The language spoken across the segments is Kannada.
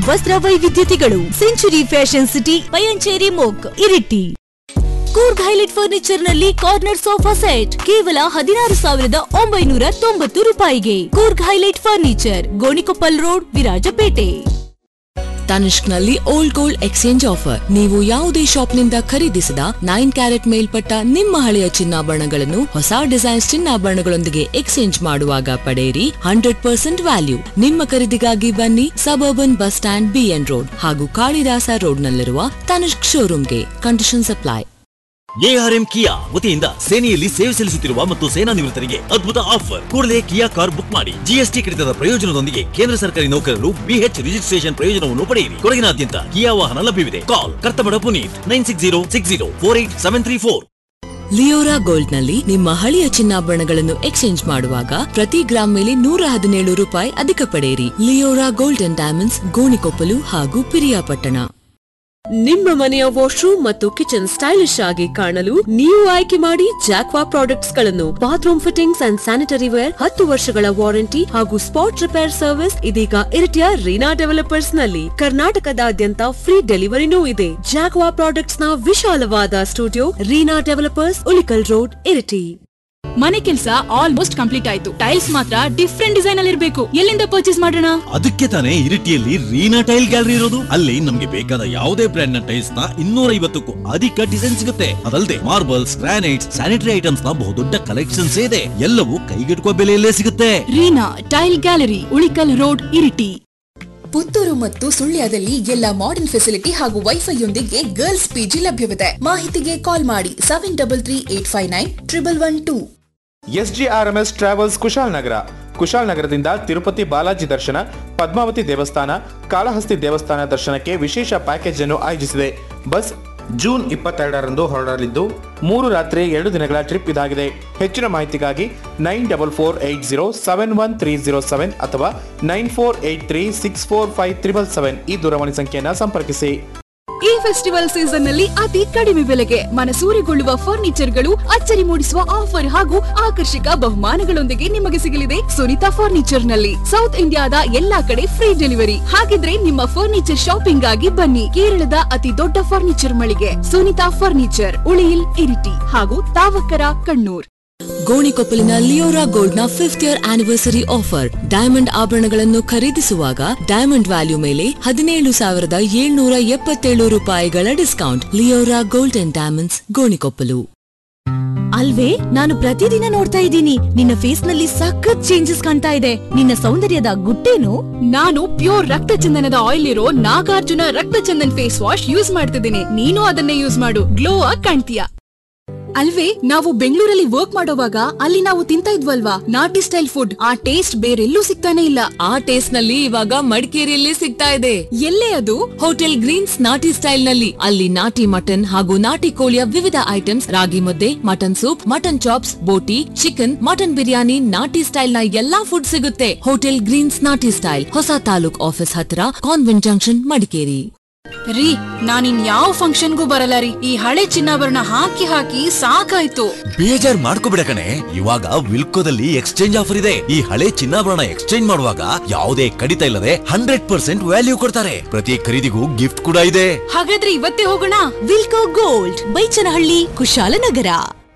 ವಸ್ತ್ರ ವೈವಿಧ್ಯತೆಗಳು ಸೆಂಚುರಿ ಫ್ಯಾಷನ್ ಸಿಟಿ ಪಯಂಚೇರಿ ಮೋಕ್ ಇರಿಟಿ ಕೂರ್ಗ್ ಹೈಲೈಟ್ ಫರ್ನಿಚರ್ ನಲ್ಲಿ ಕಾರ್ನರ್ ಸೋಫಾ ಸೆಟ್ ಕೇವಲ ಹದಿನಾರು ಸಾವಿರದ ಒಂಬೈನೂರ ತೊಂಬತ್ತು ರೂಪಾಯಿಗೆ Coorg highlight furniture Gonikoppal road Virajpet ತನಿಷ್ಕ್ನಲ್ಲಿ ಓಲ್ಡ್ ಗೋಲ್ಡ್ ಎಕ್ಸ್ಚೇಂಜ್ ಆಫರ್ ನೀವು ಯಾವುದೇ ಶಾಪ್ನಿಂದ ಖರೀದಿಸಿದ ನೈನ್ ಕ್ಯಾರೆಟ್ ಮೇಲ್ಪಟ್ಟ ನಿಮ್ಮ ಹಳೆಯ ಚಿನ್ನಾಭರಣಗಳನ್ನು ಹೊಸ ಡಿಸೈನ್ಸ್ ಚಿನ್ನಾಭರಣಗಳೊಂದಿಗೆ ಎಕ್ಸ್ಚೇಂಜ್ ಮಾಡುವಾಗ ಪಡೆಯಿರಿ ಹಂಡ್ರೆಡ್ ಪರ್ಸೆಂಟ್ ವ್ಯಾಲ್ಯೂ ನಿಮ್ಮ ಖರೀದಿಗಾಗಿ ಬನ್ನಿ suburban bus stand B N road ಹಾಗೂ ಕಾಳಿದಾಸ ರೋಡ್ನಲ್ಲಿರುವ ತನಿಷ್ಕ್ ಶೋರೂಮ್ಗೆ ಕಂಡೀಷನ್ ಅಪ್ಲೈ ಎಆರ್ಎಂ ಕಿಯಾ ವತಿಯಿಂದ ಸೇನೆಯಲ್ಲಿ ಸೇವೆ ಸಲ್ಲಿಸುತ್ತಿರುವ ಮತ್ತು ಸೇನಾ ನಿವೃತ್ತರಿಗೆ ಅದ್ಭುತ ಆಫರ್ ಕೂಡಲೇ ಕಿಯಾ ಕಾರ್ ಬುಕ್ ಮಾಡಿ ಜಿಎಸ್ಟಿ ಕಡಿತದ ಪ್ರಯೋಜನದೊಂದಿಗೆ ಕೇಂದ್ರ ಸರ್ಕಾರಿ ನೌಕರರು ಬಿಎಚ್ ರಿಜಿಸ್ಟ್ರೇಷನ್ ಪ್ರಯೋಜನವನ್ನು ಪಡೆಯಿರಿ ಕೊಡಗಿನಾದ್ಯಂತ ಕಿಯಾ ವಾಹನ ಲಭ್ಯವಿದೆ call Kartamada Puneeth nine six zero six zero four eight seven three four Leora gold ನಲ್ಲಿ ನಿಮ್ಮ ಹಳೆಯ ಚಿನ್ನಾಭರಣಗಳನ್ನು ಎಕ್ಸ್ಚೇಂಜ್ ಮಾಡುವಾಗ ಪ್ರತಿ ಗ್ರಾಮ್ ಮೇಲೆ ನೂರ ಹದಿನೇಳು ರೂಪಾಯಿ ಅಧಿಕ ಪಡೆಯಿರಿ Leora gold and diamonds Gonikoppal ಹಾಗೂ ಪಿರಿಯಾಪಟ್ಟಣ ನಿಮ್ಮ ಮನೆಯ ವಾಶ್ರೂಮ್ ಮತ್ತು ಕಿಚನ್ ಸ್ಟೈಲಿಶ್ ಆಗಿ ಕಾಣಲು ನೀವು ಆಯ್ಕೆ ಮಾಡಿ ಜಾಕ್ವಾ ಪ್ರಾಡಕ್ಟ್ಸ್ ಗಳನ್ನು bathroom fittings and sanitary ware ಹತ್ತು ವರ್ಷಗಳ ವಾರಂಟಿ ಹಾಗೂ ಸ್ಪಾಟ್ ರಿಪೇರ್ ಸರ್ವಿಸ್ ಇದೀಗ ಇರಿಟಿಯ ರೀನಾ ಡೆವಲಪರ್ಸ್ ನಲ್ಲಿ ಕರ್ನಾಟಕದಾದ್ಯಂತ ಫ್ರೀ ಡೆಲಿವರಿನೂ ಇದೆ ಜಾಕ್ವಾ ಪ್ರಾಡಕ್ಟ್ಸ್ ನ ವಿಶಾಲವಾದ studio Reena developers Ulikkal road Iritty ಮನೆ ಕೆಲಸ ಆಲ್ಮೋಸ್ಟ್ ಕಂಪ್ಲೀಟ್ ಆಯ್ತು ಟೈಲ್ಸ್ ಮಾತ್ರ ಡಿಫ್ರೆಂಟ್ ಡಿಸೈನ್ ಅಲ್ಲಿ ಇರಬೇಕು ಎಲ್ಲಿಂದ ಪರ್ಚೇಸ್ ಮಾಡೋಣ ಅದಕ್ಕೆ ತಾನೇ ಇರಿಟಿಯಲ್ಲಿ ರೀನಾ ಟೈಲ್ ಗ್ಯಾಲರಿ ಇರೋದು ಅಲ್ಲಿ ನಮ್ಗೆ ಬೇಕಾದ ಯಾವುದೇ ಬ್ರ್ಯಾಂಡ್ ನ ಟೈಲ್ಸ್ ನ ಇನ್ನೂರ ಐವತ್ತಕ್ಕೂ ಅಧಿಕ ಡಿಸೈನ್ ಸಿಗುತ್ತೆ ಅದಲ್ಲದೆ ಮಾರ್ಬಲ್ಸ್ ಗ್ರಾನೈಟ್ಸ್ ಸ್ಯಾನಿಟರಿ ಐಟಮ್ಸ್ ನ ಬಹುದೊಡ್ಡ ಕಲೆಕ್ಷನ್ಸ್ ಇದೆ ಎಲ್ಲವೂ ಕೈಗೆಟುಕುವ ಬೆಲೆಯಲ್ಲೇ ಸಿಗುತ್ತೆ Reena tile gallery Ulikkal road Iritty Puttur ಮತ್ತು ಸುಳ್ಯದಲ್ಲಿ ಎಲ್ಲ ಮಾಡರ್ನ್ ಫೆಸಿಲಿಟಿ ಹಾಗೂ ವೈಫೈಯೊಂದಿಗೆ ಗರ್ಲ್ಸ್ ಪಿಜಿ ಲಭ್ಯವಿದೆ ಮಾಹಿತಿಗೆ ಕಾಲ್ ಮಾಡಿ seven double three eight five nine triple one two S G R M S travels Kushalnagar ಕುಶಾಲನಗರದಿಂದ ತಿರುಪತಿ ಬಾಲಾಜಿ ದರ್ಶನ ಪದ್ಮಾವತಿ ದೇವಸ್ಥಾನ ಕಾಳಹಸ್ತಿ ದೇವಸ್ಥಾನ ದರ್ಶನಕ್ಕೆ ವಿಶೇಷ ಪ್ಯಾಕೇಜ್ ಅನ್ನು ಆಯೋಜಿಸಿದೆ ಬಸ್ ಜೂನ್ ಇಪ್ಪತ್ತೆರಡರಂದು ಹೊರಡಲಿದ್ದು ಮೂರು ರಾತ್ರಿ ಎರಡು ದಿನಗಳ ಟ್ರಿಪ್ ಇದಾಗಿದೆ ಹೆಚ್ಚಿನ ಮಾಹಿತಿಗಾಗಿ nine double four eight zero seven one three zero seven ಅಥವಾ nine four eight three six four five triple seven ಈ ದೂರವಾಣಿ ಸಂಖ್ಯೆಯನ್ನು ಸಂಪರ್ಕಿಸಿ ಈ ಫೆಸ್ಟಿವಲ್ ಸೀಸನ್ ನಲ್ಲಿ ಅತಿ ಕಡಿಮೆ ಬೆಲೆಗೆ ಮನಸೂರೆಗೊಳ್ಳುವ ಫರ್ನಿಚರ್ ಗಳು ಅಚ್ಚರಿ ಮೂಡಿಸುವ ಆಫರ್ ಹಾಗೂ ಆಕರ್ಷಕ ಬಹುಮಾನಗಳೊಂದಿಗೆ ನಿಮಗೆ ಸಿಗಲಿದೆ ಸುನಿತಾ ಫರ್ನಿಚರ್ ನಲ್ಲಿ ಸೌತ್ ಇಂಡಿಯಾದ ಎಲ್ಲಾ ಕಡೆ ಫ್ರೀ ಡೆಲಿವರಿ ಹಾಗಿದ್ರೆ ನಿಮ್ಮ ಫರ್ನಿಚರ್ ಶಾಪಿಂಗ್ ಆಗಿ ಬನ್ನಿ ಕೇರಳದ ಅತಿ ದೊಡ್ಡ ಫರ್ನಿಚರ್ ಮಳಿಗೆ ಸುನಿತಾ ಫರ್ನಿಚರ್ ಉಳಿಯಿಲ್ ಇರಿಟಿ ಹಾಗೂ ತಾವಕರ ಕಣ್ಣೂರ್ ಗೋಣಿಕೊಪ್ಪಲಿನ ಲಿಯೋರಾ ಗೋಲ್ಡ್ ನ fifth year anniversary offer diamond ಆಭರಣಗಳನ್ನು ಖರೀದಿಸುವಾಗ ಡೈಮಂಡ್ ವ್ಯಾಲ್ಯೂ ಮೇಲೆ ಹದಿನೇಳು ಸಾವಿರದ ಏಳ್ನೂರ ಎಪ್ಪತ್ತೇಳು ರೂಪಾಯಿಗಳ discount Leora gold and diamonds Gonikoppal ಅಲ್ವೇ ನಾನು ಪ್ರತಿದಿನ ನೋಡ್ತಾ ಇದ್ದೀನಿ ನಿನ್ನ ಫೇಸ್ ನಲ್ಲಿ ಸಖತ್ ಚೇಂಜಸ್ ಕಾಣ್ತಾ ಇದೆ ನಿನ್ನ ಸೌಂದರ್ಯದ ಗುಟ್ಟೇನು ನಾನು ಪ್ಯೂರ್ ರಕ್ತ ಚಂದನದ ಆಯಿಲ್ ಇರೋ ನಾಗಾರ್ಜುನ ರಕ್ತ ಚಂದನ್ ಫೇಸ್ ವಾಶ್ ಯೂಸ್ ಮಾಡ್ತಿದ್ದೀನಿ ನೀನು ಅದನ್ನೇ ಯೂಸ್ ಮಾಡು ಗ್ಲೋ ಆಗಿ ಕಾಣ್ತೀಯ ಅಲ್ವೇ ನಾವು ಬೆಂಗಳೂರಲ್ಲಿ ವರ್ಕ್ ಮಾಡೋವಾಗ ಅಲ್ಲಿ ನಾವು ತಿಂತ ಇದ್ವಲ್ವಾ ನಾಟಿ ಸ್ಟೈಲ್ ಫುಡ್ ಆ ಟೇಸ್ಟ್ ಬೇರೆಲ್ಲೂ ಸಿಗ್ತಾನೆ ಇಲ್ಲ ಆ ಟೇಸ್ಟ್ ನಲ್ಲಿ ಇವಾಗ ಮಡಿಕೇರಿಯಲ್ಲಿ ಸಿಗ್ತಾ ಇದೆ ಎಲ್ಲೇ ಅದು ಹೋಟೆಲ್ ಗ್ರೀನ್ಸ್ ನಾಟಿ ಸ್ಟೈಲ್ ನಲ್ಲಿ ಅಲ್ಲಿ ನಾಟಿ ಮಟನ್ ಹಾಗೂ ನಾಟಿ ಕೋಳಿಯ ವಿವಿಧ ಐಟಮ್ಸ್ ರಾಗಿ ಮುದ್ದೆ ಮಟನ್ ಸೂಪ್ ಮಟನ್ ಚಾಪ್ಸ್ ಬೋಟಿ ಚಿಕನ್ ಮಟನ್ ಬಿರಿಯಾನಿ ನಾಟಿ ಸ್ಟೈಲ್ ನ ಎಲ್ಲಾ ಫುಡ್ ಸಿಗುತ್ತೆ ಹೋಟೆಲ್ ಗ್ರೀನ್ಸ್ ನಾಟಿ ಸ್ಟೈಲ್ ಹೊಸ ತಾಲೂಕ್ ಆಫೀಸ್ ಹತ್ರ ಕಾನ್ವೆಂಟ್ ಜಂಕ್ಷನ್ ಮಡಿಕೇರಿ ರೀ ನಾನಿನ್ ಯಾವ ಫಂಕ್ಷನ್ಗೂ ಬರಲ್ಲ ರೀ ಈ ಹಳೆ ಚಿನ್ನಾಭರಣ ಹಾಕಿ ಹಾಕಿ ಸಾಕಾಯ್ತು ಬೇಜಾರ್ ಮಾಡ್ಕೋಬಿಡ ಕಣೆ ಇವಾಗ ವಿಲ್ಕೋದಲ್ಲಿ ಎಕ್ಸ್ಚೇಂಜ್ ಆಫರ್ ಇದೆ ಈ ಹಳೆ ಚಿನ್ನಾಭರಣ ಎಕ್ಸ್ಚೇಂಜ್ ಮಾಡುವಾಗ ಯಾವುದೇ ಕಡಿತ ಇಲ್ಲದೆ ಹಂಡ್ರೆಡ್ ಪರ್ಸೆಂಟ್ ವ್ಯಾಲ್ಯೂ ಕೊಡ್ತಾರೆ ಪ್ರತಿ ಖರೀದಿಗೂ ಗಿಫ್ಟ್ ಕೂಡ ಇದೆ ಹಾಗಾದ್ರೆ ಇವತ್ತೇ ಹೋಗೋಣ ವಿಲ್ಕೋ ಗೋಲ್ಡ್ ಬೈಚನಹಳ್ಳಿ ಕುಶಾಲನಗರ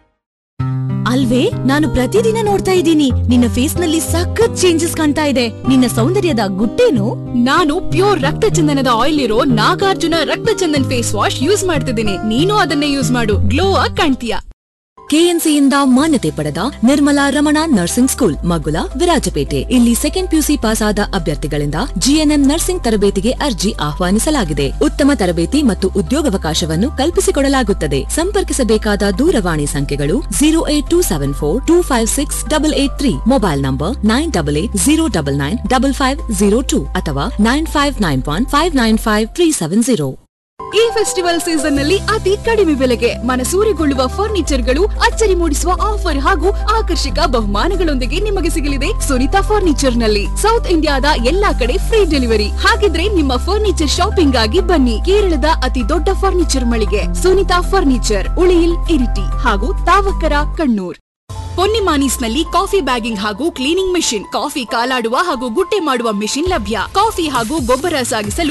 ಅಲ್ವೇ ನಾನು ಪ್ರತಿದಿನ ನೋಡ್ತಾ ಇದ್ದೀನಿ ನಿನ್ನ ಫೇಸ್ ನಲ್ಲಿ ಸಖತ್ ಚೇಂಜಸ್ ಕಾಣ್ತಾ ಇದೆ ನಿನ್ನ ಸೌಂದರ್ಯದ ಗುಟ್ಟೇನು ನಾನು ಪ್ಯೂರ್ ರಕ್ತ ಚಂದನದ ಆಯಿಲ್ ಇರೋ ನಾಗಾರ್ಜುನ ರಕ್ತ ಚಂದನ್ ಫೇಸ್ ವಾಶ್ ಯೂಸ್ ಮಾಡ್ತಿದ್ದೀನಿ ನೀನು ಅದನ್ನೇ ಯೂಸ್ ಮಾಡು ಗ್ಲೋ ಆಗಿ ಕಾಣ್ತೀಯ ಕೆಎನ್ಸಿಯಿಂದ ಮಾನ್ಯತೆ ಪಡೆದ ನಿರ್ಮಲಾ ರಮಣ ನರ್ಸಿಂಗ್ ಸ್ಕೂಲ್ ಮಗುಲ ವಿರಾಜಪೇಟೆ ಇಲ್ಲಿ ಸೆಕೆಂಡ್ ಪಿಯುಸಿ ಪಾಸ್ ಆದ ಅಭ್ಯರ್ಥಿಗಳಿಂದ ಜಿಎನ್ಎಂ ನರ್ಸಿಂಗ್ ತರಬೇತಿಗೆ ಅರ್ಜಿ ಆಹ್ವಾನಿಸಲಾಗಿದೆ ಉತ್ತಮ ತರಬೇತಿ ಮತ್ತು ಉದ್ಯೋಗಾವಕಾಶವನ್ನು ಕಲ್ಪಿಸಿಕೊಡಲಾಗುತ್ತದೆ ಸಂಪರ್ಕಿಸಬೇಕಾದ ದೂರವಾಣಿ ಸಂಖ್ಯೆಗಳು zero eight two seven four two five six double eight three mobile number nine double eight zero double nine double five zero two ಅಥವಾ nine five nine one five nine five three seven zero ಈ ಫೆಸ್ಟಿವಲ್ ಸೀಸನ್ ನಲ್ಲಿ ಅತಿ ಕಡಿಮೆ ಬೆಲೆಗೆ ಮನಸೂರೆಗೊಳ್ಳುವ ಫರ್ನಿಚರ್ ಗಳು ಅಚ್ಚರಿ ಮೂಡಿಸುವ ಆಫರ್ ಹಾಗೂ ಆಕರ್ಷಕ ಬಹುಮಾನಗಳೊಂದಿಗೆ ನಿಮಗೆ ಸಿಗಲಿದೆ ಸುನಿತಾ ಫರ್ನಿಚರ್ ನಲ್ಲಿ ಸೌತ್ ಇಂಡಿಯಾದ ಎಲ್ಲಾ ಕಡೆ ಫ್ರೀ ಡೆಲಿವರಿ ಹಾಗಿದ್ರೆ ನಿಮ್ಮ ಫರ್ನಿಚರ್ ಶಾಪಿಂಗ್ ಆಗಿ ಬನ್ನಿ ಕೇರಳದ ಅತಿ ದೊಡ್ಡ ಫರ್ನಿಚರ್ ಮಳಿಗೆ ಸುನಿತಾ ಫರ್ನಿಚರ್ ಉಳಿಯಿಲ್ ಇರಿಟಿ ಹಾಗೂ ತಾವಕರ ಕಣ್ಣೂರ್ ಪೊನ್ನಿಮಾನೀಸ್ ನಲ್ಲಿ ಕಾಫಿ ಬ್ಯಾಗಿಂಗ್ ಹಾಗೂ ಕ್ಲೀನಿಂಗ್ ಮೆಷಿನ್ ಕಾಫಿ ಕಾಲಾಡುವ ಹಾಗೂ ಗುಟ್ಟೆ ಮಾಡುವ ಮೆಷಿನ್ ಲಭ್ಯ ಕಾಫಿ ಹಾಗೂ ಗೊಬ್ಬರ ಸಾಗಿಸಲು